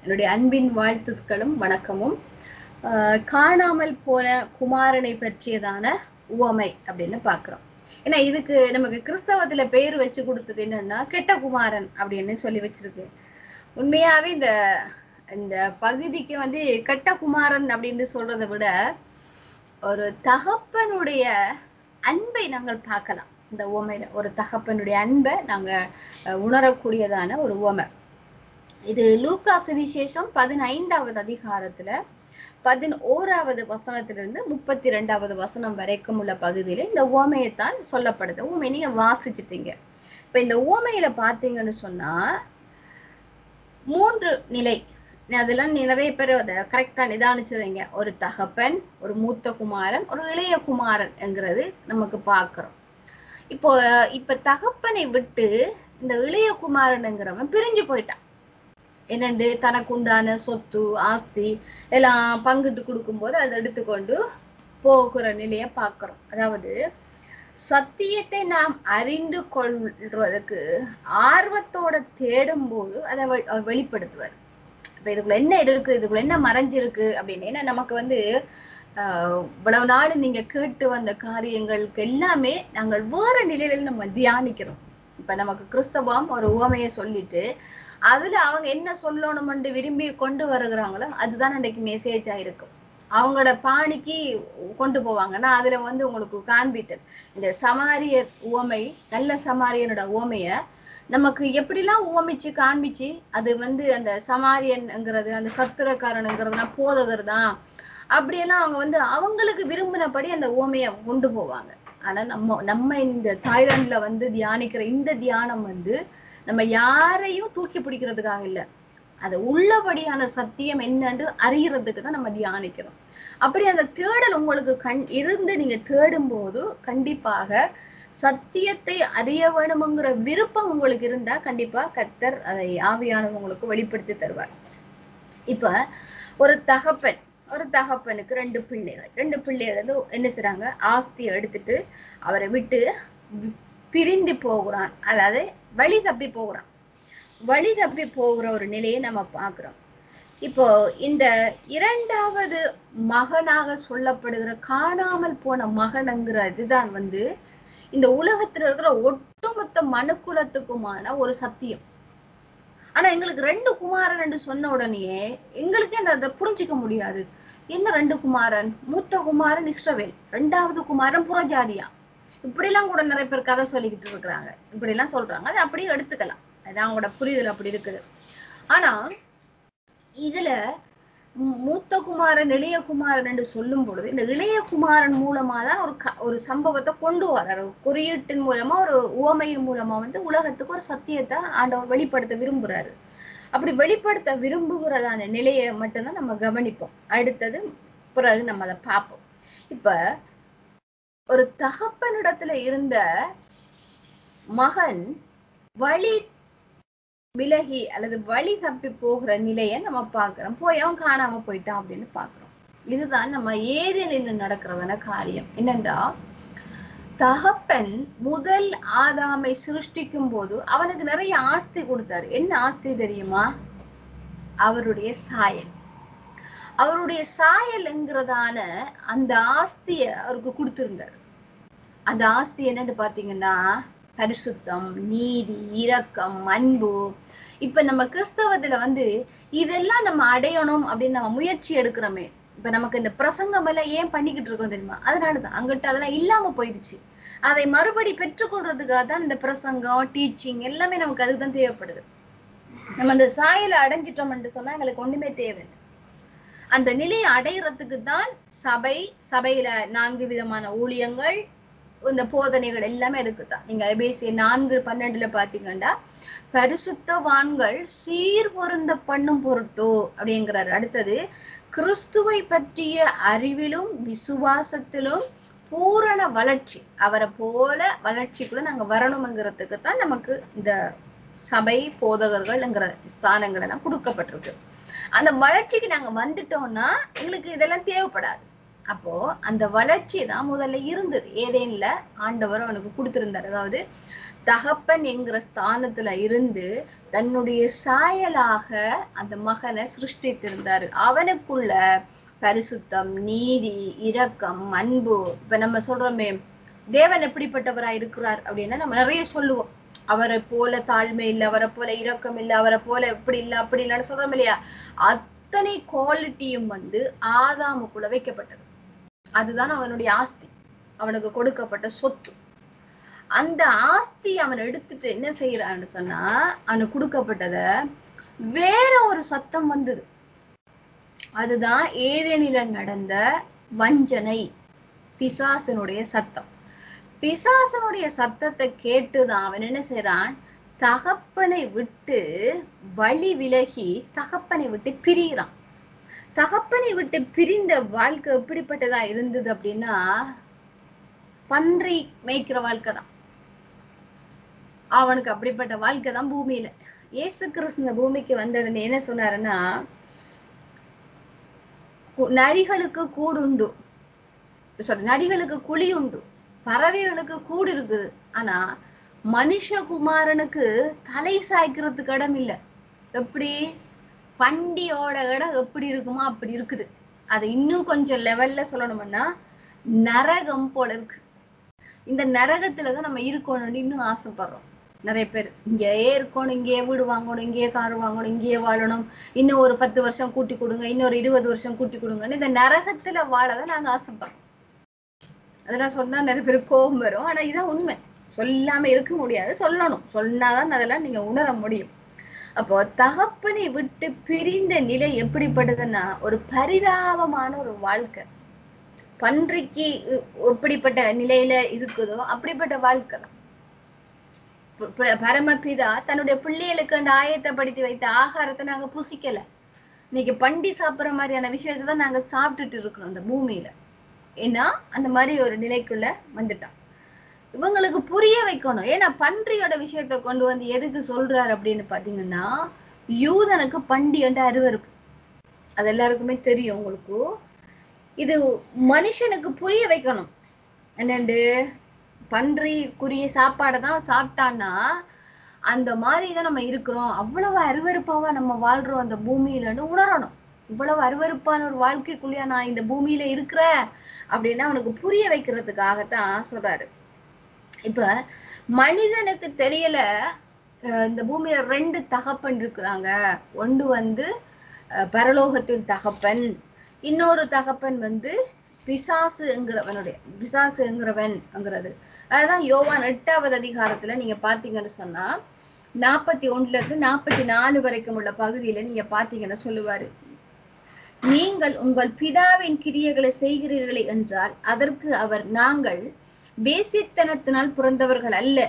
என்னுடைய அன்பின் வாழ்த்துக்களும் வணக்கமும் ஆஹ் காணாமல் போன குமாரனை பற்றியதான உவமை அப்படின்னு பாக்குறோம் ஏன்னா இதுக்கு நமக்கு கிறிஸ்தவத்துல பேர் வச்சு கொடுத்தது என்னன்னா கெட்ட குமாரன் அப்படின்னு சொல்லி வச்சிருக்கு உண்மையாவே இந்த இந்த பகுதிக்கு வந்து கெட்ட குமாரன் அப்படின்னு சொல்றதை விட ஒரு தகப்பனுடைய அன்பை நாங்கள் பார்க்கலாம் இந்த உவமையில ஒரு தகப்பனுடைய அன்பை நாங்க அஹ், உணரக்கூடியதான ஒரு உவமை இது லூக்கா சுவிசேஷம் பதினைந்தாவது அதிகாரத்துல பதினோராவது வசனத்திலிருந்து முப்பத்தி ரெண்டாவது வசனம் வரைக்கும் உள்ள பகுதியில இந்த உவமையைத்தான் சொல்லப்படுது உவமை நீங்க வாசிச்சுட்டீங்க இப்ப இந்த உவமையில பாத்தீங்கன்னு சொன்னா மூன்று நிலை நான் அதெல்லாம் நீ நிறைய பேர் அதை கரெக்டா நிதானிச்சதுங்க ஒரு தகப்பன் ஒரு மூத்த குமாரன் ஒரு இளைய குமாரன் என்கிறது நமக்கு பார்க்கிறோம் இப்போ இப்ப தகப்பனை விட்டு இந்த இளைய குமாரனுங்கிறவன் பிரிஞ்சு போயிட்டான் என்னண்டு தனக்கு உண்டான சொத்து ஆஸ்தி எல்லாம் பங்கிட்டு கொடுக்கும்போது அதை எடுத்துக்கொண்டு போகிற நிலைய பார்க்கிறோம் அதாவது சத்தியத்தை நாம் அறிந்து கொள்றதுக்கு ஆர்வத்தோட தேடும் போது அதை வெ- அவர் வெளிப்படுத்துவார் இப்ப இதுக்குள்ள என்ன இருக்கு இதுக்குள்ள என்ன மறைஞ்சிருக்கு அப்படின்னு ஏன்னா நமக்கு வந்து ஆஹ் இவ்வளவு நாள் நீங்க கேட்டு வந்த காரியங்களுக்கு எல்லாமே நாங்கள் வேற நிலையில நம்ம தியானிக்கிறோம் இப்ப நமக்கு கிறிஸ்தவம் ஒரு உவமையை சொல்லிட்டு அதுல அவங்க என்ன சொல்லணும்னு விரும்பி கொண்டு வருகிறாங்களோ அதுதான் அன்றைக்கு மெசேஜா இருக்கும் அவங்களோட பாணிக்கு கொண்டு போவாங்க நான் அதுல வந்து உங்களுக்கு காண்பித்தேன் இந்த சமாரிய உவமை நல்ல சமாரியனோட உவமைய நமக்கு எப்படிலாம் உவமிச்சு காண்பிச்சு அது வந்து அந்த சமாரியன்ங்கிறது அந்த சத்திரக்காரனுங்கிறதுனா போதகர் தான் அப்படியெல்லாம் அவங்க வந்து அவங்களுக்கு விரும்பினபடி அந்த உவமைய கொண்டு போவாங்க ஆனா நம்ம நம்ம இந்த தாய்லாந்துல வந்து தியானிக்கிற இந்த தியானம் வந்து நம்ம யாரையும் தூக்கி பிடிக்கிறதுக்காக இல்ல அது உள்ளபடியான சத்தியம் என்னன்னு அறியறதுக்கு தான் நம்ம தியானிக்கிறோம் அப்படி அந்த தேடல் உங்களுக்கு கண் இருந்து நீங்க தேடும் போது கண்டிப்பாக சத்தியத்தை அறிய வேணும்ங்கிற விருப்பம் உங்களுக்கு இருந்தா கண்டிப்பா கத்தர் அதை ஆவியானவர் உங்களுக்கு வெளிப்படுத்தி தருவார் இப்ப ஒரு தகப்பன் ஒரு தகப்பனுக்கு ரெண்டு பிள்ளைகள் ரெண்டு பிள்ளைகள் வந்து என்ன செய்றாங்க ஆஸ்தியை எடுத்துட்டு அவரை விட்டு வி- பிரிந்து போகிறான் அதாவது வழி தப்பி போகிறான் வழி தப்பி போகிற ஒரு நிலையை நம்ம பார்க்கிறோம் இப்போ இந்த இரண்டாவது மகனாக சொல்லப்படுகிற காணாமல் போன மகனுங்கிற இதுதான் வந்து இந்த உலகத்துல இருக்கிற ஒட்டுமொத்த மனுக்குலத்துக்குமான ஒரு சத்தியம் ஆனா எங்களுக்கு ரெண்டு குமாரன் என்று சொன்ன உடனேயே எங்களுக்கே அந்த அதை புரிஞ்சுக்க முடியாது என்ன ரெண்டு குமாரன் மூத்த குமாரன் இஸ்ரவேல் ரெண்டாவது குமாரன் புறஜாதியா இப்படி எல்லாம் கூட நிறைய பேர் கதை சொல்லிக்கிட்டு இருக்கிறாங்க இப்படி எல்லாம் சொல்றாங்க அது அப்படியே எடுத்துக்கலாம் அது அவங்களோட புரிதல் அப்படி இருக்குது ஆனா இதுல மூ- மூத்த குமாரன் இளைய குமாரன் என்று சொல்லும் பொழுது இந்த இளைய குமாரன் மூலமா தான் ஒரு க- ஒரு சம்பவத்தை கொண்டு வர்றாரு ஒரு குறியீட்டின் மூலமா ஒரு உவமையின் மூலமா வந்து உலகத்துக்கு ஒரு சத்தியத்தை ஆண்டவர் வெளிப்படுத்த விரும்புறாரு அப்படி வெளிப்படுத்த விரும்புகிறதான நிலையை மட்டும்தான் நம்ம கவனிப்போம் அடுத்தது பிறகு நம்ம அதை பார்ப்போம் இப்ப ஒரு தகப்பனிடத்துல இருந்த மகன் வழி விலகி அல்லது வழி தப்பி போகிற நிலையை நம்ம பார்க்கிறோம் போய் அவன் காணாம போயிட்டான் அப்படின்னு பார்க்கிறோம் இதுதான் நம்ம ஏதேனில் நடக்கிறதான காரியம் என்னண்டா தகப்பன் முதல் ஆதாமை சிருஷ்டிக்கும் போது அவனுக்கு நிறைய ஆஸ்தி கொடுத்தாரு என்ன ஆஸ்தி தெரியுமா அவருடைய சாயல் அவருடைய சாயல்ங்கிறதான அந்த ஆஸ்திய அவருக்கு கொடுத்திருந்தார் அந்த ஆஸ்தி என்னன்னு பாத்தீங்கன்னா பரிசுத்தம் நீதி இரக்கம் அன்பு இப்ப நம்ம கிறிஸ்தவத்துல வந்து இதெல்லாம் நம்ம அடையணும் அப்படின்னு நம்ம முயற்சி எடுக்கிறோமே இப்ப நமக்கு இந்த பிரசங்கம் எல்லாம் ஏன் பண்ணிக்கிட்டு இருக்கோம் தெரியுமா அதனாலதான் அங்கிட்ட அதெல்லாம் இல்லாம போயிடுச்சு அதை மறுபடி பெற்றுக்கொள்றதுக்காக தான் இந்த பிரசங்கம் டீச்சிங் எல்லாமே நமக்கு அதுதான் தேவைப்படுது நம்ம அந்த சாயலை அடைஞ்சிட்டோம்னு சொன்னா எங்களுக்கு ஒண்ணுமே தேவையில்லை அந்த நிலையை அடையிறதுக்கு தான் சபை சபையில நான்கு விதமான ஊழியங்கள் இந்த போதனைகள் எல்லாமே இருக்குதான் நீங்க எபேசிய நான்கு பன்னெண்டுல பாத்தீங்கன்னா பரிசுத்தவான்கள் சீர் பொருந்த பண்ணும் பொருட்டோ அப்படிங்கிறாரு அடுத்தது கிறிஸ்துவை பற்றிய அறிவிலும் விசுவாசத்திலும் பூரண வளர்ச்சி அவரை போல வளர்ச்சிக்குள்ள நாங்க வரணுங்கிறதுக்கு தான் நமக்கு இந்த சபை போதகர்கள்ங்கிற ஸ்தானங்கள் எல்லாம் கொடுக்கப்பட்டிருக்கு அந்த வளர்ச்சிக்கு நாங்க வந்துட்டோம்னா எங்களுக்கு இதெல்லாம் தேவைப்படாது அப்போ அந்த வளர்ச்சி தான் முதல்ல இருந்தது ஏதேன்ல ஆண்டவர் அவனுக்கு கொடுத்திருந்தார் அதாவது தகப்பன் என்கிற ஸ்தானத்துல இருந்து தன்னுடைய சாயலாக அந்த மகனை சிருஷ்டித்திருந்தாரு அவனுக்குள்ள பரிசுத்தம் நீதி இரக்கம் அன்பு இப்ப நம்ம சொல்றோமே தேவன் எப்படிப்பட்டவரா இருக்கிறார் அப்படின்னா நம்ம நிறைய சொல்லுவோம் அவரை போல தாழ்மை இல்லை அவரை போல இரக்கம் இல்லை அவரை போல எப்படி இல்லை அப்படி இல்லைன்னு சொல்றோம் இல்லையா அத்தனை குவாலிட்டியும் வந்து ஆதாமுக்குள்ள வைக்கப்பட்டது அதுதான் அவனுடைய ஆஸ்தி அவனுக்கு கொடுக்கப்பட்ட சொத்து அந்த ஆஸ்தி அவன் எடுத்துட்டு என்ன செய்யறான்னு சொன்னா அவனுக்கு கொடுக்கப்பட்டத வேற ஒரு சத்தம் வந்தது அதுதான் ஏதேனில நடந்த வஞ்சனை பிசாசனுடைய சத்தம் பிசாசனுடைய சத்தத்தை கேட்டுதான் அவன் என்ன செய்யறான் தகப்பனை விட்டு வழி விலகி தகப்பனை விட்டு பிரிகிறான் தகப்பனை விட்டு பிரிந்த வாழ்க்கை எப்படிப்பட்டதா இருந்தது அப்படின்னா பன்றி மேய்க்கிற வாழ்க்கை தான் அவனுக்கு அப்படிப்பட்ட வாழ்க்கை தான் பூமியில இயேசு கிறிஸ்து இந்த பூமிக்கு வந்த உடனே என்ன சொன்னாருன்னா கு- நரிகளுக்கு கூடு உண்டு சாரி நரிகளுக்கு குழி உண்டு பறவைகளுக்கு கூடு இருக்குது ஆனா மனுஷகுமாரனுக்கு தலை சாய்க்கிறதுக்கு இடம் இல்ல எப்படி பண்டியோட இடம் எப்படி இருக்குமோ அப்படி இருக்குது அது இன்னும் கொஞ்சம் லெவல்ல சொல்லணும்னா நரகம் போல இருக்கு இந்த நரகத்துலதான் நம்ம இருக்கணும்னு இன்னும் ஆசைப்படுறோம் நிறைய பேர் இங்கேயே இருக்கணும் இங்கேயே வீடு வாங்கணும் இங்கேயே கார் வாங்கணும் இங்கேயே வாழணும் இன்னும் ஒரு பத்து வருஷம் கூட்டி கொடுங்க இன்னொரு இருபது வருஷம் கூட்டி கொடுங்கன்னு இந்த நரகத்துல வாழதான் நாங்க ஆசைப்படுறோம் அதெல்லாம் சொன்னா நிறைய பேருக்கு கோபம் வரும் ஆனா இதான் உண்மை சொல்லாம இருக்க முடியாது சொல்லணும் சொன்னாதான் அதெல்லாம் நீங்க உணர முடியும் அப்போ தகப்பனை விட்டு பிரிந்த நிலை எப்படிப்பட்டதுன்னா ஒரு பரிதாபமான ஒரு வாழ்க்கை பன்றிக்கு எ- எப்படிப்பட்ட நிலையில இருக்குதோ அப்படிப்பட்ட வாழ்க்கை தான் ப- ப- பரமபிதா தன்னுடைய பிள்ளைகளுக்கு அந்த ஆயத்தப்படுத்தி வைத்த ஆகாரத்தை நாங்க புசிக்கல இன்னைக்கு பண்டி சாப்பிடுற மாதிரியான விஷயத்தை தான் நாங்க சாப்பிட்டுட்டு இருக்கிறோம் இந்த பூமியில ஏன்னா அந்த மாதிரி ஒரு நிலைக்குள்ள வந்துட்டான் இவங்களுக்கு புரிய வைக்கணும் ஏன்னா பன்றியோட விஷயத்த கொண்டு வந்து எதுக்கு சொல்றாரு அப்படின்னு பாத்தீங்கன்னா யூதனுக்கு பண்டி என்ற அருவருப்பு அது எல்லாருக்குமே தெரியும் உங்களுக்கு இது மனுஷனுக்கு புரிய வைக்கணும் என்னண்டு பன்றிக்குரிய சாப்பாடை தான் சாப்பிட்டான்னா அந்த மாதிரி தான் நம்ம இருக்கிறோம் அவ்வளவு அருவருப்பாவா நம்ம வாழ்றோம் அந்த பூமியிலன்னு உணரணும் இவ்வளவு அருவருப்பான ஒரு வாழ்க்கைக்குள்ளேயா நான் இந்த பூமியில இருக்கிறேன் அப்படின்னா அவனுக்கு புரிய வைக்கிறதுக்காகத்தான் சொல்றாரு இப்ப மனிதனுக்கு தெரியல அஹ் இந்த பூமியில ரெண்டு தகப்பன் இருக்கிறாங்க ஒன்று வந்து அஹ் பரலோகத்தின் தகப்பன் இன்னொரு தகப்பன் வந்து பிசாசுங்கிறவனுடைய பிசாசுங்கிறவன்ங்கிறது அதுதான் யோவான் எட்டாவது அதிகாரத்துல நீங்க பாத்தீங்கன்னு சொன்னா நாற்பத்தி ஒண்ணுல இருந்து நாற்பத்தி நாலு வரைக்கும் உள்ள பகுதியில நீங்க பாத்தீங்கன்னா சொல்லுவாரு நீங்கள் உங்கள் பிதாவின் கிரியைகளை செய்கிறீர்களே என்றால் அதற்கு அவர் நாங்கள் வேசித்தனத்தினால் பிறந்தவர்கள் அல்ல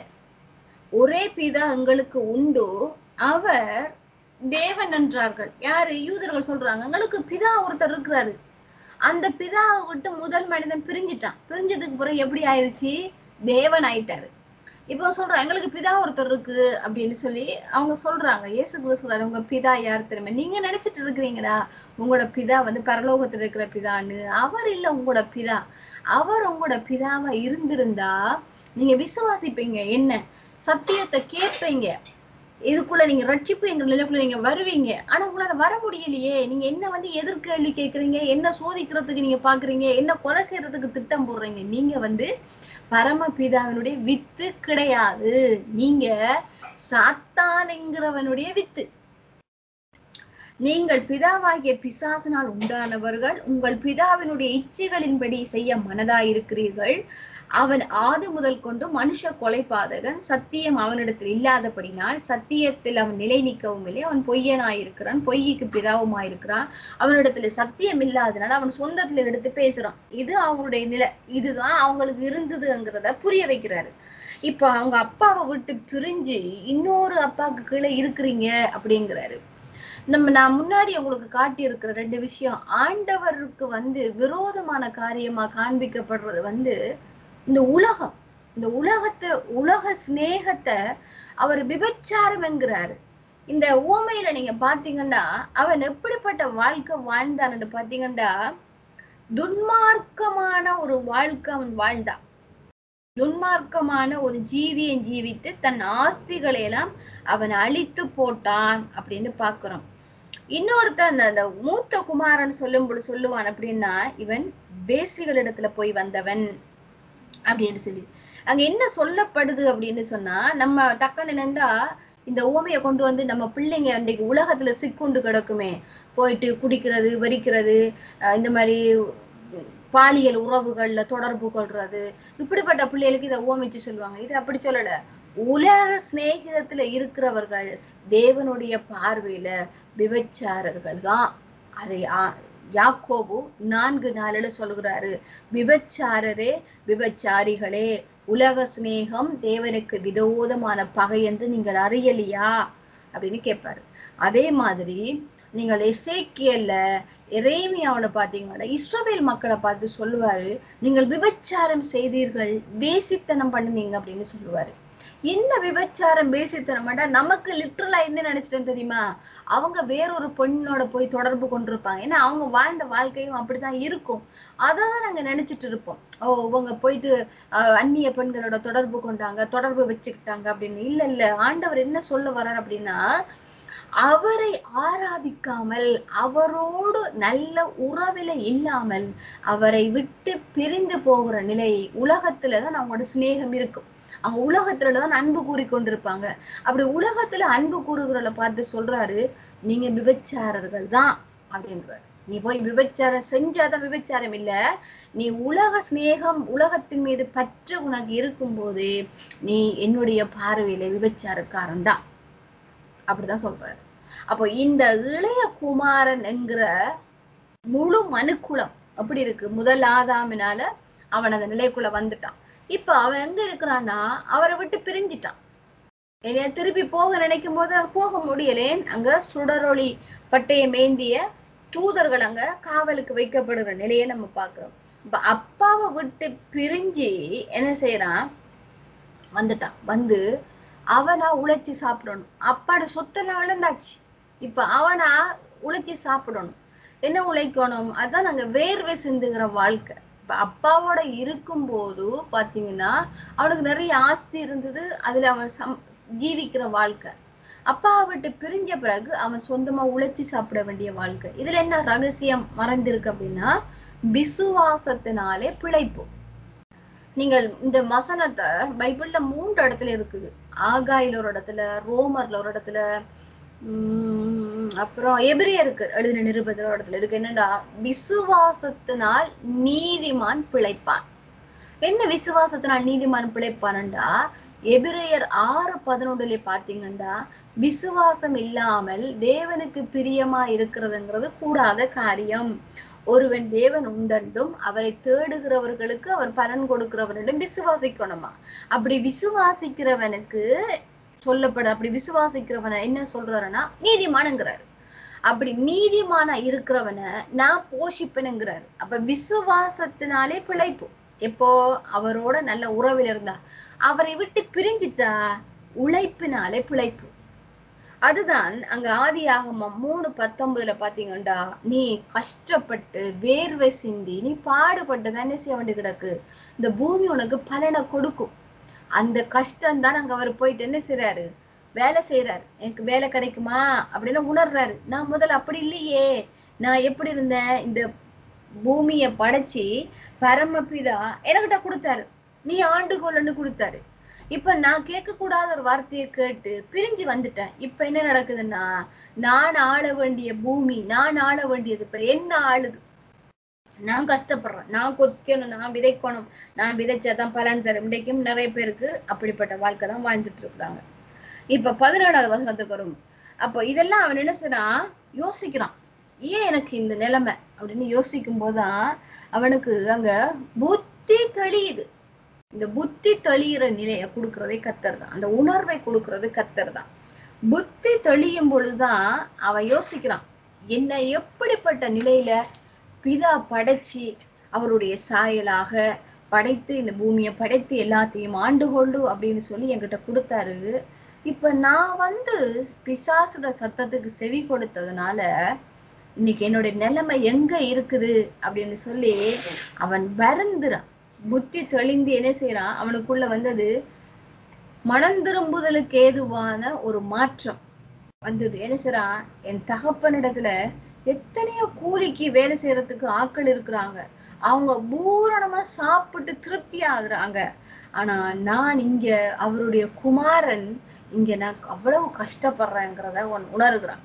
ஒரே பிதா எங்களுக்கு உண்டு அவர் தேவன் என்றார்கள் யாரு யூதர்கள் சொல்றாங்க எங்களுக்கு பிதா ஒருத்தர் இருக்கிறாரு அந்த பிதாவை விட்டு முதல் மனிதன் பிரிஞ்சிட்டான் பிரிஞ்சதுக்கு பிறகு எப்படி ஆயிருச்சு தேவன் ஆயிட்டாரு இப்போ சொல்றாங்க எங்களுக்கு பிதா ஒருத்தர் இருக்கு அப்படின்னு சொல்லி அவங்க சொல்றாங்க இயேசு கிறிஸ்து சொல்றாரு உங்க பிதா யார் தெரியுமா நீங்க நினைச்சிட்டு இருக்கிறீங்களா உங்களோட பிதா வந்து பரலோகத்துல இருக்கிற பிதான்னு அவர் இல்ல உங்களோட பிதா அவர் உங்களோட பிதாவா இருந்திருந்தா நீங்க விசுவாசிப்பீங்க என்ன சத்தியத்தை கேட்பீங்க இதுக்குள்ள நீங்க ரட்சிப்பு எங்க நிலைக்குள்ள நீங்க வருவீங்க ஆனா உங்களால வர முடியலையே நீங்க என்ன வந்து எதிர்கேள்வி கேக்குறீங்க என்ன சோதிக்கிறதுக்கு நீங்க பாக்குறீங்க என்ன கொலை செய்யறதுக்கு திட்டம் போடுறீங்க நீங்க வந்து பரமபிதாவினுடைய வித்து கிடையாது நீங்க சாத்தானுங்கிறவனுடைய வித்து நீங்கள் பிதாவாகிய பிசாசினால் உண்டானவர்கள் உங்கள் பிதாவினுடைய இச்சைகளின்படி செய்ய மனதாயிருக்கிறீர்கள் அவன் ஆதி முதல் கொண்டு மனுஷ கொலைபாதகன் சத்தியம் அவனிடத்தில் இல்லாதபடினால் சத்தியத்தில் அவன் நிலை நிற்கவும் இல்லை அவன் பொய்யனாயிருக்கிறான் பொய்யுக்கு பிதாவுமாயிருக்கிறான் அவனிடத்துல சத்தியம் இல்லாதனால அவன் சொந்தத்துல எடுத்து பேசுறான் இது அவங்களுடைய நிலை இதுதான் அவங்களுக்கு இருந்ததுங்கிறத புரிய வைக்கிறாரு இப்ப அவங்க அப்பாவை விட்டு பிரிஞ்சு இன்னொரு அப்பாவுக்கு கீழே இருக்கிறீங்க அப்படிங்கிறாரு நம்ம நான் முன்னாடி உங்களுக்கு காட்டி இருக்கிற ரெண்டு விஷயம் ஆண்டவருக்கு வந்து விரோதமான காரியமா காண்பிக்கப்படுறது வந்து இந்த உலகம் இந்த உலகத்தை உலக சிநேகத்தை அவர் விபச்சாரம் என்கிறாரு இந்த ஊமையில நீங்க பாத்தீங்கன்னா அவன் எப்படிப்பட்ட வாழ்க்கை வாழ்ந்தான்னு பாத்தீங்கன்னா துன்மார்க்கமான ஒரு வாழ்க்கை அவன் வாழ்ந்தான் துன்மார்க்கமான ஒரு ஜீவியன் ஜீவித்து தன் ஆஸ்திகளை எல்லாம் அவன் அழித்து போட்டான் அப்படின்னு பாக்குறோம் இன்னொருத்தன் அந்த அந்த மூத்த குமாரன் சொல்லும்போது சொல்லுவான் அப்படின்னா இவன் பேசிகளிடத்துல போய் வந்தவன் அப்படின்னு சொல்லி அங்க என்ன சொல்லப்படுது அப்படின்னு சொன்னா நம்ம டக்குன்னு நின்றா இந்த ஊமையை கொண்டு வந்து நம்ம பிள்ளைங்க அன்றைக்கு உலகத்துல சிக்குண்டு கிடக்குமே போயிட்டு குடிக்கிறது வரிக்கிறது அஹ் இந்த மாதிரி பாலியல் உறவுகள்ல தொடர்பு கொள்றது இப்படிப்பட்ட பிள்ளைகளுக்கு இதை ஓமிச்சு சொல்லுவாங்க இது அப்படி சொல்லல உலக சிநேகிதத்துல இருக்கிறவர்கள் தேவனுடைய பார்வையில விபச்சாரர்கள் தான் அதை ஆ- யாக்கோபு நான்கு நாளில் சொல்கிறாரு விபச்சாரரே விபச்சாரிகளே உலக சிநேகம் தேவனுக்கு விரோதமான பகை என்று நீங்கள் அறியலையா அப்படின்னு கேட்பாரு அதே மாதிரி நீங்கள் எசேக்கியல்ல எரேமியாவோட பாத்தீங்கன்னா இஸ்ரவேல் மக்களை பார்த்து சொல்லுவாரு நீங்கள் விபச்சாரம் செய்தீர்கள் வேசித்தனம் பண்ணுனீங்க அப்படின்னு சொல்லுவாரு என்ன விபச்சாரம் வேசித்தனம் நமக்கு லிட்டரலா என்ன நினைச்சிட்டேன் தெரியுமா அவங்க வேறொரு பெண்ணோட போய் தொடர்பு கொண்டிருப்பாங்க ஏன்னா அவங்க வாழ்ந்த வாழ்க்கையும் அப்படிதான் இருக்கும் அதை தான் நாங்க நினைச்சிட்டு இருப்போம் ஓ இவங்க போயிட்டு அஹ், அந்நிய பெண்களோட தொடர்பு கொண்டாங்க தொடர்பு வச்சுக்கிட்டாங்க அப்படின்னு இல்ல இல்ல ஆண்டவர் என்ன சொல்ல வர்றார் அப்படின்னா அவரை ஆராதிக்காமல் அவரோடு நல்ல உறவில இல்லாமல் அவரை விட்டு பிரிந்து போகிற நிலை உலகத்துலதான் அவங்களோட சிநேகம் இருக்கும் அவங்க உலகத்துலதான் அன்பு கூறி கொண்டிருப்பாங்க அப்படி உலகத்துல அன்பு கூறுகிறவளை பார்த்து சொல்றாரு நீங்க விபச்சாரர்கள் தான் அப்படின்றாரு நீ போய் விபச்சாரம் செஞ்சாதான் விபச்சாரம் இல்ல நீ உலக சிநேகம் உலகத்தின் மீது பற்று உனக்கு இருக்கும்போது நீ என்னுடைய பார்வையில விபச்சாரக்காரன் தான் அப்படிதான் சொல்றாரு அப்போ இந்த இளைய குமாரன் என்கிற முழு மனுக்குலம் அப்படி இருக்கு முதல் ஆதாமினால அவன் அந்த நிலைக்குள்ள வந்துட்டான் இப்ப அவன் எங்க இருக்கிறான்னா அவரை விட்டு பிரிஞ்சிட்டான் என்னைய திருப்பி போக நினைக்கும் போது அங்க போக முடியலேன் அங்க சுடரொளி பட்டைய மேந்திய தூதர்கள் அங்க காவலுக்கு வைக்கப்படுகிற நிலையை நம்ம பாக்குறோம் இப்ப அப்பாவை விட்டு பிரிஞ்சு என்ன செய்யறான் வந்துட்டான் வந்து அவனா உழைச்சி சாப்பிடணும் அப்பாட சொத்தெல்லாம் விழுந்தாச்சு இப்ப அவனா உழைச்சி சாப்பிடணும் என்ன உழைக்கணும் அதான் நாங்க வேர்வை சிந்துகிற வாழ்க்கை இப்ப அப்பாவோட இருக்கும்போது பாத்தீங்கன்னா அவனுக்கு நிறைய ஆஸ்தி இருந்தது அதுல அவன் சம் ஜீவிக்கிற வாழ்க்கை அப்பாவை விட்டு பிரிஞ்ச பிறகு அவன் சொந்தமா உழைச்சி சாப்பிட வேண்டிய வாழ்க்கை இதுல என்ன ரகசியம் மறைந்திருக்கு அப்படின்னா விசுவாசத்தினாலே பிழைப்பு நீங்கள் இந்த வசனத்தை பைபிள்ல மூன்று இடத்துல இருக்குது ஆகாயில ஒரு இடத்துல ரோமர்ல ஒரு இடத்துல உம் அப்புறம் எபிரியருக்கு எழுதின நிருபத்துல ஒரு இடத்துல இருக்கு என்னன்னா விசுவாசத்தினால் நீதிமான் பிழைப்பான் என்ன விசுவாசத்தினால் நீதிமான் பிழைப்பான்டா எபிரேயர் ஆறு பதினொன்றுல பாத்தீங்கன்னா விசுவாசம் இல்லாமல் தேவனுக்கு பிரியமா இருக்கிறதுங்கிறது கூடாத காரியம் ஒருவன் தேவன் உண்டென்றும் அவரை தேடுகிறவர்களுக்கு அவர் பலன் கொடுக்கிறவரிடம் விசுவாசிக்கணுமா அப்படி விசுவாசிக்கிறவனுக்கு சொல்லப்பட அப்படி விசுவாசிக்கிறவனை என்ன சொல்றாருன்னா நீதிமானுங்கிறாரு அப்படி நீதிமான இருக்கிறவனை நான் போஷிப்பேனுங்கிறாரு அப்ப விசுவாசத்தினாலே பிழைப்பு எப்போ அவரோட நல்ல உறவில் இருந்தா அவரை விட்டு பிரிஞ்சிட்டா உழைப்பினாலே பிழைப்பு அதுதான் அங்க ஆதி ஆகமம் மூணு பத்தொன்பதுல பாத்தீங்கன்னா நீ கஷ்டப்பட்டு வேர்வை சிந்தி நீ பாடுபட்டு தானே செய்ய வேண்டி கிடக்கு இந்த பூமி உனக்கு பலனை கொடுக்கும் அந்த கஷ்டம் தான் அங்க அவர் போயிட்டு என்ன செய்றாரு வேலை செய்யறாரு எனக்கு வேலை கிடைக்குமா அப்படின்னு உணர்றாரு நான் முதல்ல அப்படி இல்லையே நான் எப்படி இருந்தேன் இந்த பூமிய படைச்சு பரமபிதா எனக்கிட்ட கொடுத்தாரு நீ ஆண்டுகோல்னு கொடுத்தாரு இப்ப நான் கேட்க கூடாத ஒரு வார்த்தையை கேட்டு பிரிஞ்சு வந்துட்டேன் இப்ப என்ன நடக்குதுன்னா நான் ஆள வேண்டிய பூமி நான் ஆள வேண்டியது இப்ப என்ன ஆளுது நான் கஷ்டப்படுறேன் நான் கொத்திக்கணும் நான் விதைக்கணும் நான் விதைச்சாதான் பலன் தரும் இன்றைக்கும் நிறைய பேருக்கு அப்படிப்பட்ட வாழ்க்கை தான் வாழ்ந்துட்டு இருக்கிறாங்க இப்ப பதினேழாவது வசனத்துக்கு வரும் அப்போ இதெல்லாம் அவன் என்ன செய்றான் யோசிக்கிறான் ஏன் எனக்கு இந்த நிலைமை அப்படின்னு யோசிக்கும் போதுதான் அவனுக்கு அங்க புத்தி தெளியுது இந்த புத்தி தெளிகிற நிலையை கொடுக்கறதே கத்தர் தான் அந்த உணர்வை கொடுக்கறது கத்தர் தான் புத்தி தெளியும் பொழுதுதான் அவன் யோசிக்கிறான் என்னை எப்படிப்பட்ட நிலையில பிதா படைச்சு அவருடைய சாயலாக படைத்து இந்த பூமியை படைத்து எல்லாத்தையும் ஆண்டு கொண்டு அப்படின்னு சொல்லி என்கிட்ட கொடுத்தாரு இப்ப நான் வந்து பிசாசுட சத்தத்துக்கு செவி கொடுத்ததுனால இன்னைக்கு என்னுடைய நிலைமை எங்க இருக்குது அப்படின்னு சொல்லி அவன் வருந்துறான் புத்தி தெளிந்து என்ன செய்யறான் அவனுக்குள்ள வந்தது மனம் திரும்புதலுக்கு ஏதுவான ஒரு மாற்றம் வந்தது என்ன செய்யறான் என் தகப்பனிடத்துல எத்தனையோ கூலிக்கு வேலை செய்யறதுக்கு ஆட்கள் இருக்கிறாங்க அவங்க பூரணமா சாப்பிட்டு திருப்தி ஆகுறாங்க ஆனா நான் இங்க அவருடைய குமாரன் இங்க நான் அவ்வளவு கஷ்டப்படுறேங்கிறத அவன் உணர்கிறான்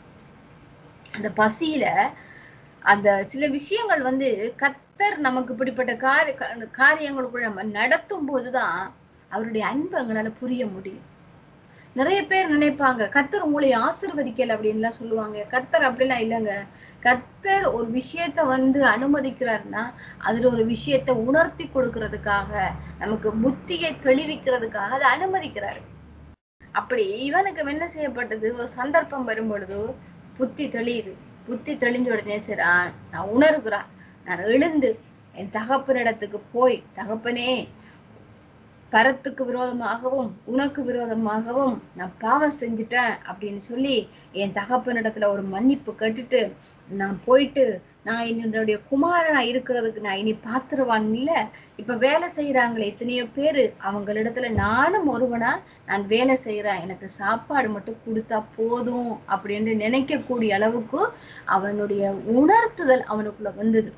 அந்த பசியில அந்த சில விஷயங்கள் வந்து கத்தர் நமக்கு இப்படிப்பட்ட காரிய காரியங்களுக்குள்ள நம்ம நடத்தும் போதுதான் அவருடைய அன்பு எங்களால புரிய முடியும் நிறைய பேர் நினைப்பாங்க கத்தர் உங்களை ஆசிர்வதிக்கல அப்படின்லாம் சொல்லுவாங்க கத்தர் அப்படிலாம் இல்லைங்க கத்தர் ஒரு விஷயத்த வந்து அனுமதிக்கிறாருன்னா அதுல ஒரு விஷயத்த உணர்த்தி கொடுக்கறதுக்காக நமக்கு புத்தியை தெளிவிக்கிறதுக்காக அதை அனுமதிக்கிறாரு அப்படி இவனுக்கு என்ன செய்யப்பட்டது ஒரு சந்தர்ப்பம் வரும் பொழுது புத்தி தெளியுது புத்தி தெளிஞ்ச உடனே செய்றான் நான் உணர்கிறான் நான் எழுந்து என் தகப்பனிடத்துக்கு போய் தகப்பனே பரத்துக்கு விரோதமாகவும் உனக்கு விரோதமாகவும் நான் பாவம் செஞ்சுட்டேன் அப்படின்னு சொல்லி என் தகப்பனிடத்துல ஒரு மன்னிப்பு கேட்டுட்டு நான் போயிட்டு நான் என்னுடைய குமாரனா இருக்கிறதுக்கு நான் இனி பாத்துருவான் இல்ல இப்ப வேலை செய்யறாங்களே எத்தனையோ பேரு அவங்களிடத்துல நானும் ஒருவனா நான் வேலை செய்யறேன் எனக்கு சாப்பாடு மட்டும் கொடுத்தா போதும் அப்படின்னு நினைக்கக்கூடிய அளவுக்கு அவனுடைய உணர்த்துதல் அவனுக்குள்ள வந்தது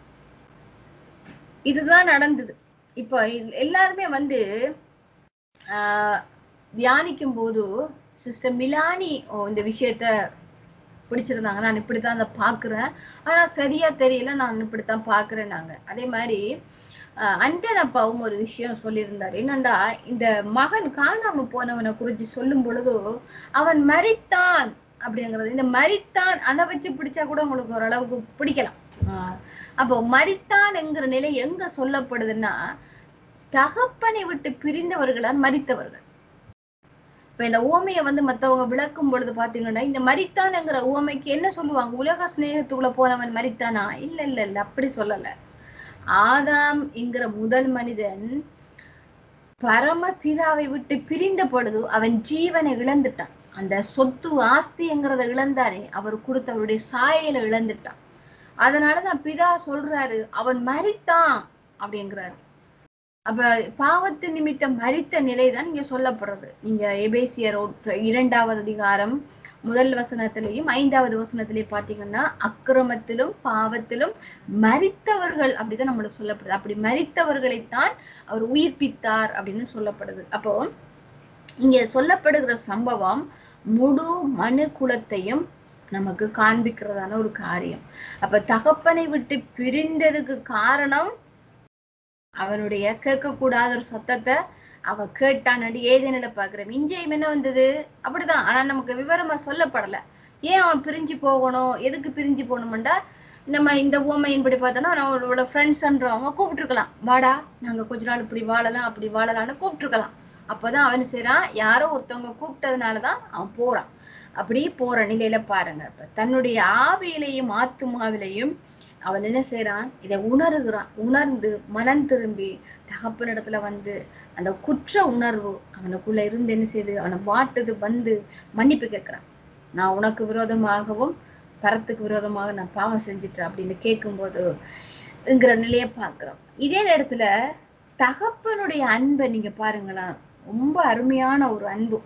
இதுதான் நடந்தது இப்ப இது எல்லாருமே வந்து ஆஹ் தியானிக்கும் போது சிஸ்டர் மிலானி ஓ, இந்த விஷயத்த பிடிச்சிருந்தாங்க நான் இப்படித்தான் அதை பாக்குறேன் ஆனா சரியா தெரியல நான் இப்படித்தான் பாக்குறேன் நாங்க அதே மாதிரி ஆஹ் அண்டன் அப்பாவும் ஒரு விஷயம் சொல்லியிருந்தாரு என்னண்டா இந்த மகன் காணாம போனவனை குறிச்சு சொல்லும் பொழுது அவன் மரித்தான் அப்படிங்கிறது இந்த மரித்தான் அதை வச்சு பிடிச்சா கூட உங்களுக்கு ஓரளவுக்கு பிடிக்கலாம் ஆஹ் அப்போ மரித்தான்ங்கிற நிலை எங்க சொல்லப்படுதுன்னா தகப்பனை விட்டு பிரிந்தவர்களால் மரித்தவர்கள் இப்ப இந்த ஓமையை வந்து மத்தவங்க விளக்கும் பொழுது பாத்தீங்கன்னா இந்த மரித்தான்ங்கிற ஓமைக்கு என்ன சொல்லுவாங்க உலக சிநேகத்துக்குள்ள போனவன் மரித்தானா இல்ல இல்ல இல்ல அப்படி சொல்லல ஆதாம் என்கிற முதல் மனிதன் பரம பிதாவை விட்டு பிரிந்த பொழுது அவன் ஜீவனை இழந்துட்டான் அந்த சொத்து ஆஸ்திங்கிறத இழந்தானே அவர் கொடுத்த அவருடைய சாயலை இழந்துட்டான் அதனாலதான் பிதா சொல்றாரு அவன் மரித்தான் அப்படிங்கிறாரு அப்ப பாவத்து நிமித்தம் மரித்த நிலைதான் இங்க சொல்லப்படுறது நீங்க எபேசியர் ஒற்ற- இரண்டாவது அதிகாரம் முதல் வசனத்திலையும் ஐந்தாவது வசனத்திலையும் பாத்தீங்கன்னா அக்கிரமத்திலும் பாவத்திலும் மரித்தவர்கள் அப்படிதான் நம்மள சொல்லப்படுது அப்படி மரித்தவர்களைத்தான் அவர் உயிர்ப்பித்தார் அப்படின்னு சொல்லப்படுது அப்போ இங்க சொல்லப்படுகிற சம்பவம் முழு மனு குலத்தையும் நமக்கு காண்பிக்கிறதான ஒரு காரியம் அப்ப தகப்பனை விட்டு பிரிந்ததுக்கு காரணம் அவனுடைய கேட்கக்கூடாத ஒரு சத்தத்தை அவ கேட்டான் அடி ஏதேனிட பாக்குறேன் இஞ்சையும் என்ன வந்தது அப்படிதான் ஆனா நமக்கு விவரமா சொல்லப்படல ஏன் அவன் பிரிஞ்சு போகணும் எதுக்கு பிரிஞ்சு போகணும்டா நம்ம இந்த ஊமையின்படி பார்த்தோம்னா நம்மளோட ஃப்ரெண்ட்ஸ்ன்றவங்க கூப்பிட்டுருக்கலாம் வாடா நாங்க கொஞ்ச நாள் இப்படி வாழலாம் அப்படி வாழலாம்னு கூப்பிட்டுருக்கலாம் அப்பதான் அவன் செய்றான் யாரோ ஒருத்தவங்க கூப்பிட்டதுனாலதான் அவன் போறான் அப்படி போற நிலையில பாருங்க இப்ப தன்னுடைய ஆவியிலையும் ஆத்துமாவிலையும் அவன் என்ன செய்றான் இதை உணர்கிறான் உணர்ந்து மனம் திரும்பி தகப்பனிடத்துல வந்து அந்த குற்ற உணர்வு அவனுக்குள்ள இருந்து என்ன செய்யுது அவனை வாட்டுது வந்து மன்னிப்பு கேட்கிறான் நான் உனக்கு விரோதமாகவும் பரத்துக்கு விரோதமாக நான் பாவம் செஞ்சுட்டேன் அப்படின்னு கேட்கும்போது ங்கிற நிலைய பாக்குறோம் இதே நேரத்துல தகப்பனுடைய அன்பை நீங்க பாருங்களேன் ரொம்ப அருமையான ஒரு அன்பு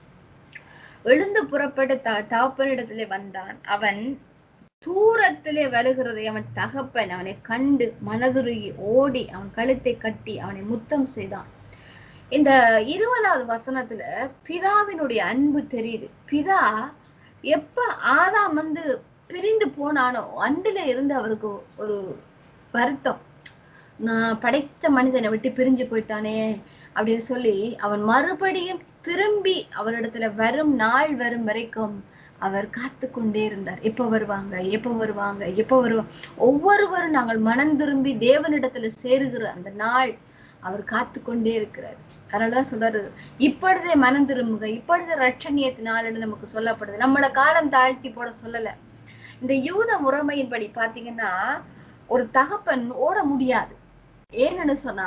எழுந்து புறப்பட்டு த தகப்பனிடத்திலே வந்தான் அவன் தூரத்திலே வருகிறதை அவன் தகப்பன் அவனை கண்டு மனதுருகி ஓடி அவன் கழுத்தை கட்டி அவனை முத்தம் செய்தான் இந்த இருபதாவது வசனத்துல பிதாவினுடைய அன்பு தெரியுது பிதா எப்ப ஆதாம் வந்து பிரிந்து போனானோ அன்றுல இருந்து அவருக்கு ஒரு வருத்தம் நான் படைத்த மனிதனை விட்டு பிரிஞ்சு போயிட்டானே அப்படின்னு சொல்லி அவன் மறுபடியும் திரும்பி அவரிடத்துல வரும் நாள் வரும் வரைக்கும் அவர் காத்து கொண்டே இருந்தார் எப்ப வருவாங்க எப்ப வருவாங்க எப்ப வருவாங்க ஒவ்வொருவரும் நாங்கள் மனம் திரும்பி தேவனிடத்துல சேருகிற அந்த நாள் அவர் காத்து கொண்டே இருக்கிறார் அதனாலதான் சொல்றாரு இப்பொழுதே மனம் திரும்புக இப்பொழுது ரட்சணியத்து நாள்னு நமக்கு சொல்லப்படுது நம்மள காலம் தாழ்த்தி போட சொல்லல இந்த யூத முறைமையின்படி பாத்தீங்கன்னா ஒரு தகப்பன் ஓட முடியாது ஏன்னு சொன்னா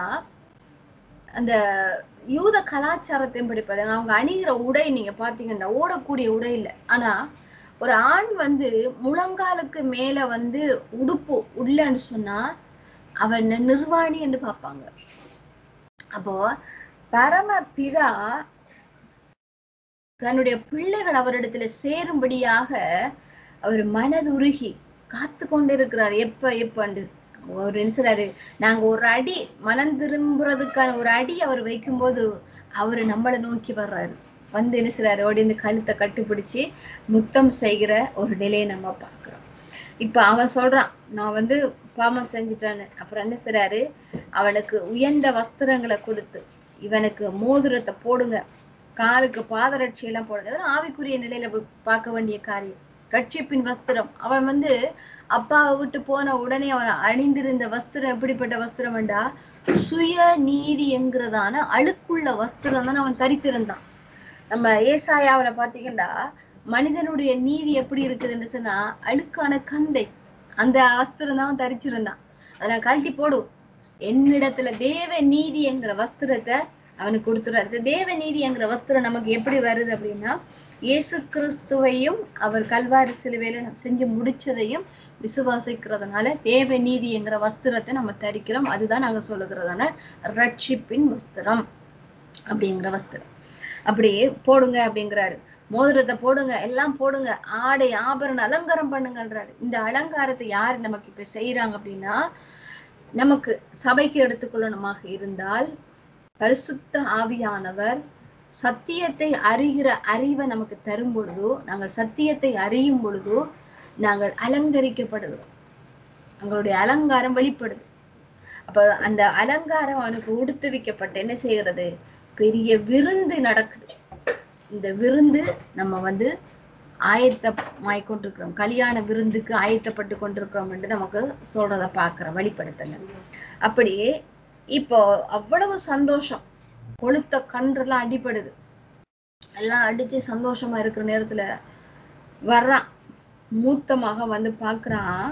அந்த யூத கலாச்சாரத்தின்படி பாருங்க அவங்க அணிகிற உடை நீங்க பாத்தீங்கன்னா ஓடக்கூடிய உடை இல்லை ஆனா ஒரு ஆண் வந்து முழங்காலுக்கு மேல வந்து உடுப்பு உள்ளன்னு சொன்னா அவன் நிர்வாணி என்று பார்ப்பாங்க அப்போ பரமபிதா தன்னுடைய பிள்ளைகள் அவரிடத்துல சேரும்படியாக அவர் மனதுருகி காத்து கொண்டிருக்கிறார் எப்ப எப்பண்டு ஒரு நினைச்சாரு நாங்க ஒரு அடி மனம் திரும்புறதுக்கான ஒரு அடி அவர் வைக்கும்போது அவரு நம்மளை நோக்கி வர்றாரு வந்து என்ன செய்றாரு ஓடி இந்த கழுத்தை கட்டுப்பிடிச்சு முத்தம் செய்கிற ஒரு நிலையை நம்ம பார்க்கிறோம் இப்ப அவன் சொல்றான் நான் வந்து பாவம் செஞ்சுட்டேன்னு அப்புறம் என்ன செய்றாரு அவளுக்கு உயர்ந்த வஸ்திரங்களை கொடுத்து இவனுக்கு மோதிரத்தை போடுங்க காலுக்கு பாதரட்சி எல்லாம் போடுங்க இதெல்லாம் ஆவிக்குரிய நிலையில போய் பார்க்க வேண்டிய காரியம் ரட்சிப்பின் வஸ்திரம் அவன் வந்து அப்பாவை விட்டு போன உடனே அவன் அணிந்திருந்த வஸ்திரம் எப்படிப்பட்ட வஸ்திரம் வேண்டா சுய நீதி என்கிறதான அழுக்குள்ள வஸ்திரம் தான் அவன் தரித்திருந்தான் நம்ம ஏசாயாவுல பாத்தீங்கன்னா மனிதனுடைய நீதி எப்படி இருக்குதுன்னு சொன்னா அழுக்கான கந்தை அந்த வஸ்திரம் தான் அவன் தரிச்சிருந்தான் அதெல்லாம் கழட்டி போடும் என்னிடத்துல தேவ நீதி என்கிற வஸ்திரத்தை அவனுக்கு கொடுத்துறாரு இந்த தேவ நீதி என்கிற வஸ்திரம் நமக்கு எப்படி வருது அப்படின்னா இயேசு கிறிஸ்துவையும் அவர் கல்வாரி சிலுவையில நம்ம செஞ்சு முடிச்சதையும் விசுவாசிக்கிறதுனால தேவ நீதி என்கிற வஸ்திரத்தை நம்ம தரிக்கிறோம் அதுதான் நாங்க சொல்லுகிறதான ரட்சிப்பின் வஸ்திரம் அப்படிங்கிற வஸ்திரம் அப்படியே போடுங்க அப்படிங்கிறாரு மோதிரத்தை போடுங்க எல்லாம் போடுங்க ஆடை ஆபரணம் அலங்காரம் பண்ணுங்கன்றாரு இந்த அலங்காரத்தை யார் நமக்கு இப்ப செய்யறாங்க அப்படின்னா நமக்கு சபைக்கு எடுத்துக்கொள்ளணுமாக இருந்தால் பரிசுத்த ஆவியானவர் சத்தியத்தை அறிகிற அறிவை நமக்கு தரும் பொழுதோ நாங்கள் சத்தியத்தை அறியும் பொழுதோ நாங்கள் அலங்கரிக்கப்படுகிறோம் எங்களுடைய அலங்காரம் வெளிப்படுது அப்ப அந்த அலங்காரம் அவனுக்கு உடுத்து வைக்கப்பட்டு என்ன செய்கிறது பெரிய விருந்து நடக்குது இந்த விருந்து நம்ம வந்து ஆயத்தமாய் கொண்டிருக்கிறோம் கல்யாண விருந்துக்கு ஆயத்தப்பட்டு கொண்டிருக்கிறோம் என்று நமக்கு சொல்றத பாக்குறோம் வெளிப்படுத்துங்க அப்படியே இப்போ அவ்வளவு சந்தோஷம் கொளுத்த கன்றெல்லாம் அடிபடுது எல்லாம் அடிச்சு சந்தோஷமா இருக்கிற நேரத்துல வர்றான் மூத்த மகன் வந்து பாக்குறான்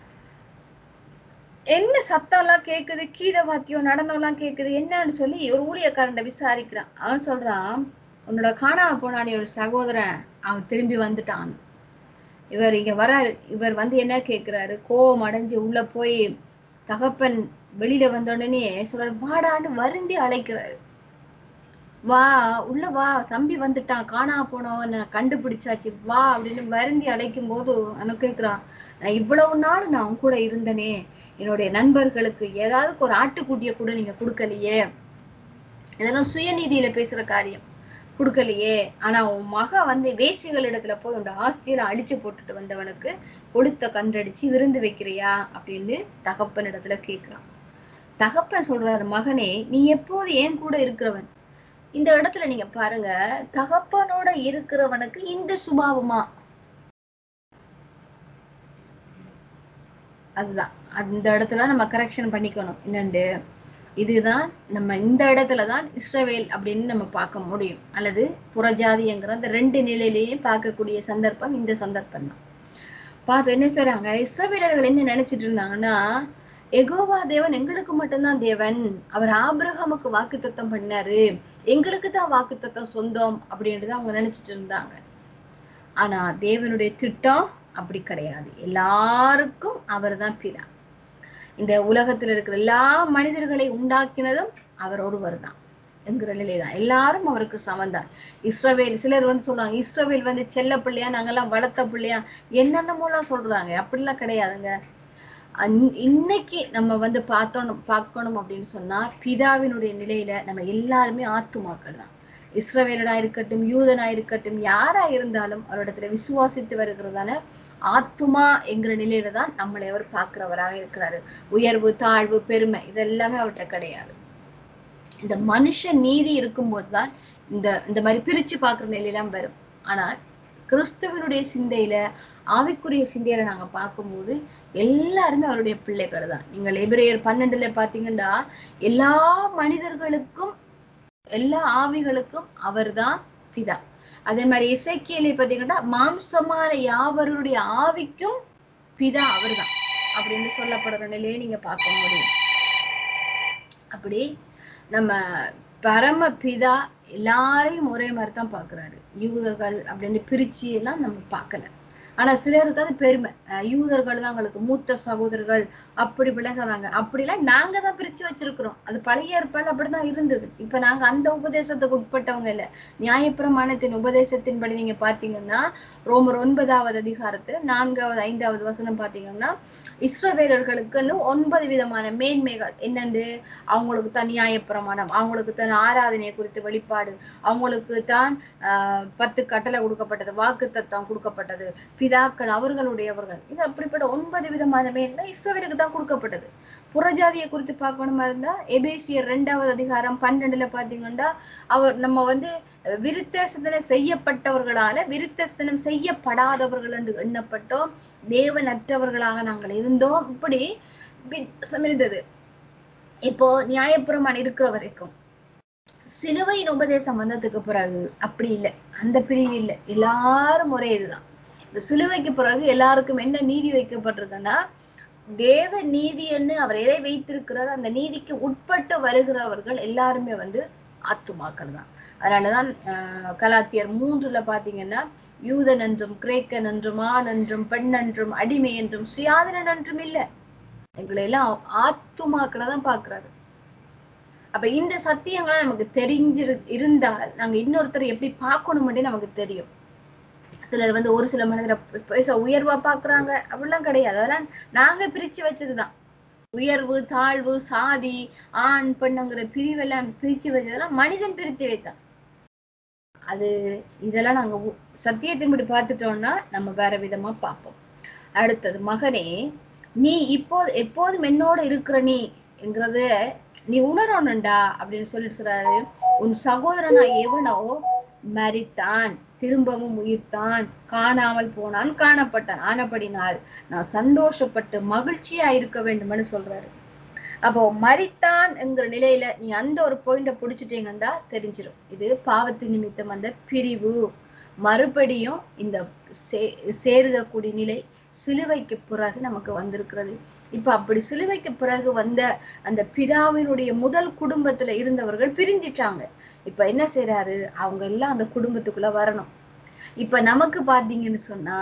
என்ன சத்தம் எல்லாம் கேக்குது கீத வாத்தியம் நடனம் எல்லாம் கேக்குது என்னன்னு சொல்லி ஒரு ஊழியக்காரன்ட விசாரிக்கிறான் அவன் சொல்றான் உன்னோட காணாம போனானே ஒரு சகோதரன் அவன் திரும்பி வந்துட்டான் இவர் இங்க வராரு இவர் வந்து என்ன கேக்குறாரு கோவம் அடைஞ்சு உள்ள போய் தகப்பன் வெளியில வந்த உடனே சொல்றாரு வாடான்னு வருந்தி அழைக்கிறாரு வா உள்ள வா தம்பி வந்துட்டான் காணா போனவன் கண்டுபிடிச்சாச்சு வா அப்படின்னு வருந்தி அழைக்கும் போது அவன் கேக்குறான் நான் இவ்வளவு நாள் நான் உன் கூட இருந்தனே என்னுடைய நண்பர்களுக்கு ஏதாவது ஒரு ஆட்டுக்குட்டிய கூட நீங்க கொடுக்கலையே இதெல்லாம் சுயநீதியில பேசுற காரியம் கொடுக்கலையே ஆனா உன் மக வந்து வேசிகள் இடத்துல போய் உன் ஆஸ்தியில அடிச்சு போட்டுட்டு வந்தவனுக்கு கொடுத்த கன்றடிச்சு விருந்து வைக்கிறியா அப்படின்னு தகப்பன் இடத்துல கேக்குறான் தகப்பன் சொல்றாரு மகனே நீ எப்போது ஏன் கூட இருக்கிறவன் இந்த இடத்துல நீங்க பாருங்க தகப்பனோட இருக்கிறவனுக்கு இந்த சுபாவமா அதுதான் அந்த இடத்துல நம்ம கரெக்ஷன் பண்ணிக்கணும் என்னண்டு இதுதான் நம்ம இந்த இடத்துலதான் இஸ்ரவேல் அப்படின்னு நம்ம பார்க்க முடியும் அல்லது புறஜாதிங்கிற அந்த ரெண்டு நிலையிலையும் பார்க்கக்கூடிய சந்தர்ப்பம் இந்த சந்தர்ப்பம் தான் பார்த்து என்ன செய்றாங்க இஸ்ரவேலர்கள் என்ன நினைச்சிட்டு இருந்தாங்கன்னா எகோவா தேவன் எங்களுக்கு மட்டும்தான் தேவன் அவர் ஆபிரகாமுக்கு வாக்குத்தத்தம் பண்ணாரு எங்களுக்கு தான் வாக்குத்தத்தம் சொந்தம் அப்படின்ட்டு அவங்க நினைச்சிட்டு இருந்தாங்க ஆனா தேவனுடைய திட்டம் அப்படி கிடையாது எல்லாருக்கும் அவர் தான் பிதா இந்த உலகத்துல இருக்கிற எல்லா மனிதர்களை உண்டாக்கினதும் அவர் ஒருவர் தான் என்கிற நிலைதான் எல்லாரும் அவருக்கு சமந்தான் இஸ்ரவேல் சிலர் வந்து சொல்றாங்க இஸ்ரவேல் வந்து செல்ல பிள்ளையா நாங்கெல்லாம் வளர்த்த பிள்ளையா என்னென்னமோலாம் சொல்றாங்க அப்படிலாம் கிடையாதுங்க அன்- இன்னைக்கு நம்ம வந்து பார்த்தோம் பார்க்கணும் அப்படின்னு சொன்னா பிதாவினுடைய நிலையில நம்ம எல்லாருமே ஆத்துமாக்கள் தான் இஸ்ரவேலனா இருக்கட்டும் யூதனா இருக்கட்டும் யாரா இருந்தாலும் அவரிடத்துல விசுவாசித்து வருகிறதான ஆத்துமா என்கிற நிலையில தான் நம்மளை அவர் பார்க்கிறவராக இருக்கிறாரு உயர்வு தாழ்வு பெருமை இதெல்லாமே அவர்கிட்ட கிடையாது இந்த மனுஷ நீதி இருக்கும்போது தான் இந்த இந்த மாதிரி பிரிச்சு பார்க்கிற நிலையெல்லாம் வரும் ஆனால் கிறிஸ்துவனுடைய சிந்தையில ஆவிக்குரிய சிந்தையில நாங்க பார்க்கும்போது எல்லாருமே அவருடைய பிள்ளைகள் தான் நீங்கள் எபிரேயர் பன்னெண்டுல பாத்தீங்கன்னா எல்லா மனிதர்களுக்கும் எல்லா ஆவிகளுக்கும் அவர்தான் பிதா அதே மாதிரி இசைக்கியலை பாத்தீங்கன்னா மாம்சமான யாவருடைய ஆவிக்கும் பிதா அவர்தான் அப்படின்னு சொல்லப்படுற நிலையை நீங்க பார்க்க முடியும் அப்படி நம்ம பரம பிதா எல்லாரையும் ஒரே மாதிரி தான் பார்க்கறாரு யூதர்கள் அப்படின்னு பிரிச்சு எல்லாம் நம்ம பார்க்கல ஆனா சிலருக்கு அது பெருமை அஹ் யூதர்கள் தான் எங்களுக்கு மூத்த சகோதரர்கள் அப்படி இப்படிலாம் சொல்றாங்க அப்படிலாம் நாங்க தான் பிரிச்சு வச்சிருக்கிறோம் அது பழைய ஏற்பாடு அப்படிதான் இருந்தது இப்ப நாங்க அந்த உபதேசத்துக்கு உட்பட்டவங்க இல்ல நியாயப்பிரமாணத்தின் உபதேசத்தின்படி நீங்க பாத்தீங்கன்னா ரோமர் ஒன்பதாவது அதிகாரத்துல நான்காவது ஐந்தாவது வசனம் பாத்தீங்கன்னா இஸ்ரவேலர்களுக்குன்னு ஒன்பது விதமான மேன்மைகள் என்னென்று அவங்களுக்கு தான் நியாயப்பிரமாணம் அவங்களுக்கு தான் ஆராதனை குறித்து வெளிப்பாடு அவங்களுக்கு தான் ஆஹ் பத்து கட்டளை கொடுக்கப்பட்டது வாக்கு தத்தம் கொடுக்கப்பட்டது பிதாக்கள் அவர்களுடையவர்கள் இது அப்படிப்பட்ட ஒன்பது விதமான மேன்மை இஸ்ரவேலுக்கு தான் கொடுக்கப்பட்டது புறஜாதியை குறித்து பார்க்கணுமா இருந்தா எபேசியர் ரெண்டாவது அதிகாரம் பன்னெண்டுல பாத்தீங்கன்னா அவர் நம்ம வந்து விருத்தசனம் செய்யப்பட்டவர்களால விருத்தசனம் செய்யப்படாதவர்கள் என்று எண்ணப்பட்டோம் தேவனற்றவர்களாக நாங்கள் இருந்தோம் இப்படி வித்தியாசம் இருந்தது இப்போ நியாயப்புறமான இருக்கிற வரைக்கும் சிலுவையின் உபதேசம் வந்ததுக்கு பிறகு அப்படி இல்லை அந்த பிரிவு இல்லை எல்லாரும் ஒரே இதுதான் இந்த சிலுவைக்கு பிறகு எல்லாருக்கும் என்ன நீதி வைக்கப்பட்டிருக்குன்னா தேவ நீதின்னு அவர் எதை வைத்திருக்கிறாரோ அந்த நீதிக்கு உட்பட்டு வருகிறவர்கள் எல்லாருமே வந்து ஆத்துமாக்கள் தான் அதனாலதான் ஆஹ் கலாத்தியர் மூன்றுல பாத்தீங்கன்னா யூதன் என்றும் கிரேக்கன் என்றும் ஆண் என்றும் பெண் என்றும் அடிமை என்றும் சுயாதனன் என்றும் இல்ல எங்களை எல்லாம் ஆத்துமாக்களை தான் பாக்குறாரு அப்ப இந்த சத்தியங்களை நமக்கு தெரிஞ்சிரு இருந்தால் நாங்க இன்னொருத்தர் எப்படி பார்க்கணும்னு நமக்கு தெரியும் சிலர் வந்து ஒரு சில மனிதரை பேச உயர்வா பாக்குறாங்க அப்படிலாம் கிடையாது அதெல்லாம் நாங்க பிரிச்சு வச்சதுதான் உயர்வு தாழ்வு சாதி ஆண் பெண்ணுங்கிற பிரிவெல்லாம் பிரிச்சு வச்சதெல்லாம் மனிதன் பிரித்து வைத்தான் அது இதெல்லாம் நாங்க உ- சத்தியத்தின்படி பார்த்துட்டோம்னா நம்ம வேற விதமா பார்ப்போம் அடுத்தது மகனே நீ இப்போ எப்போதும் என்னோட இருக்கிற நீ என்கிறத நீ உணரணும்டா அப்படின்னு சொல்லிட்டு சொல்றாரு உன் சகோதரனா எவனோ மரித்தான் திரும்பவும் உயிர்த்தான் காணாமல் போனான் காணப்பட்டான் ஆனபடினால் நான் சந்தோஷப்பட்டு மகிழ்ச்சியா இருக்க வேண்டும்னு சொல்றாரு அப்போ மரித்தான் என்கிற நிலையில நீ அந்த ஒரு பாயிண்ட புடிச்சிட்டீங்கன்னா தெரிஞ்சிடும் இது பாவத்து நிமித்தம் வந்த பிரிவு மறுபடியும் இந்த சே- சேருகக்கூடிய நிலை சிலுவைக்கு பிறகு நமக்கு வந்திருக்கிறது இப்ப அப்படி சிலுவைக்கு பிறகு வந்த அந்த பிதாவினுடைய முதல் குடும்பத்துல இருந்தவர்கள் பிரிஞ்சிட்டாங்க இப்ப என்ன செய்றாரு அவங்க எல்லாம் அந்த குடும்பத்துக்குள்ள வரணும் இப்ப நமக்கு பாத்தீங்கன்னு சொன்னா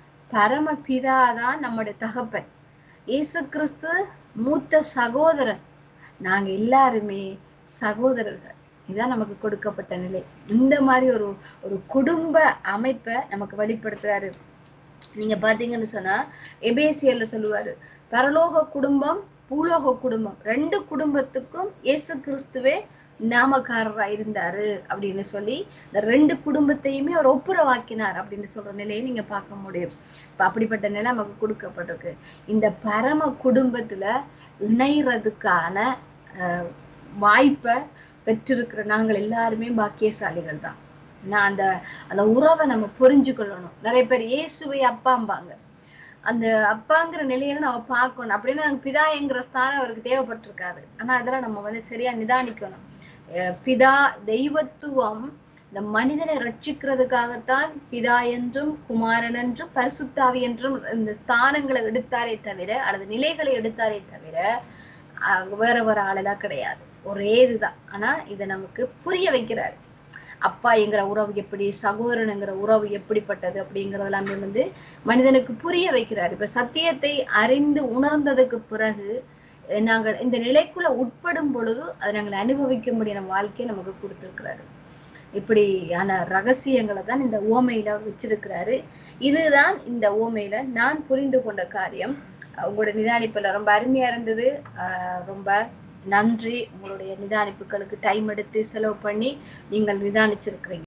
பரம பிதா தான் நம்முடைய தகப்பன் இயேசு கிறிஸ்து மூத்த சகோதரன் நாங்க எல்லாருமே சகோதரர்கள் இதுதான் நமக்கு கொடுக்கப்பட்ட நிலை இந்த மாதிரி ஒரு ஒரு குடும்ப அமைப்பை நமக்கு வெளிப்படுத்துறாரு நீங்க பாத்தீங்கன்னு சொன்னா எபேசியர்ல சொல்லுவாரு பரலோக குடும்பம் பூலோக குடும்பம் ரெண்டு குடும்பத்துக்கும் இயேசு கிறிஸ்துவே நாமக்காரரா இருந்தாரு அப்படின்னு சொல்லி இந்த ரெண்டு குடும்பத்தையுமே அவர் ஒப்புரவாக்கினார் அப்படின்னு சொல்ற நிலையை நீங்க பார்க்க முடியும் இப்ப அப்படிப்பட்ட நிலை நமக்கு கொடுக்கப்பட்டிருக்கு இந்த பரம குடும்பத்துல இணைறதுக்கான அஹ், வாய்ப்பை பெற்றிருக்கிற நாங்கள் எல்லாருமே பாக்கியசாலிகள் தான் நான் அந்த அந்த உறவை நம்ம புரிஞ்சு கொள்ளணும் நிறைய பேர் இயேசுவை அப்பாம்பாங்க அந்த அப்பாங்கிற நிலையில நம்ம பார்க்கணும் அப்படின்னா நாங்க பிதாங்கிற ஸ்தானம் அவருக்கு தேவைப்பட்டிருக்காது ஆனா அதெல்லாம் நம்ம வந்து சரியா நிதானிக்கணும் அஹ் பிதா தெய்வத்துவம் இந்த மனிதனை ரட்சிக்கிறதுக்காகத்தான் பிதா என்றும் குமாரன் என்றும் பரிசுத்தாவி என்றும் இந்த ஸ்தானங்களை எடுத்தாரே தவிர அல்லது நிலைகளை எடுத்தாரே தவிர அஹ் வேற வேற ஆளெல்லாம் கிடையாது ஒரே இதுதான் ஆனா இதை நமக்கு புரிய வைக்கிறாரு அப்பா என்கிற உறவு எப்படி சகோதரனுங்கிற உறவு எப்படிப்பட்டது அப்படிங்கறது எல்லாமே வந்து மனிதனுக்கு புரிய வைக்கிறார் இப்ப சத்தியத்தை அறிந்து உணர்ந்ததுக்கு பிறகு அஹ் நாங்கள் இந்த நிலைக்குள்ள உட்படும் பொழுது அதை நாங்கள் அனுபவிக்க முடியும் வாழ்க்கையை நமக்கு கொடுத்திருக்கிறாரு இப்படியான ரகசியங்களை தான் இந்த ஓமையில அவர் வச்சிருக்கிறாரு இதுதான் இந்த ஓமையில நான் புரிந்து கொண்ட காரியம் அஹ் உங்களோட நிதானிப்புல ரொம்ப அருமையா இருந்தது ஆஹ் ரொம்ப நன்றி உங்களுடைய நிதானிப்புகளுக்கு டைம் எடுத்து செலவு பண்ணி நீங்கள் நிதானிச்சிருக்கிறீங்க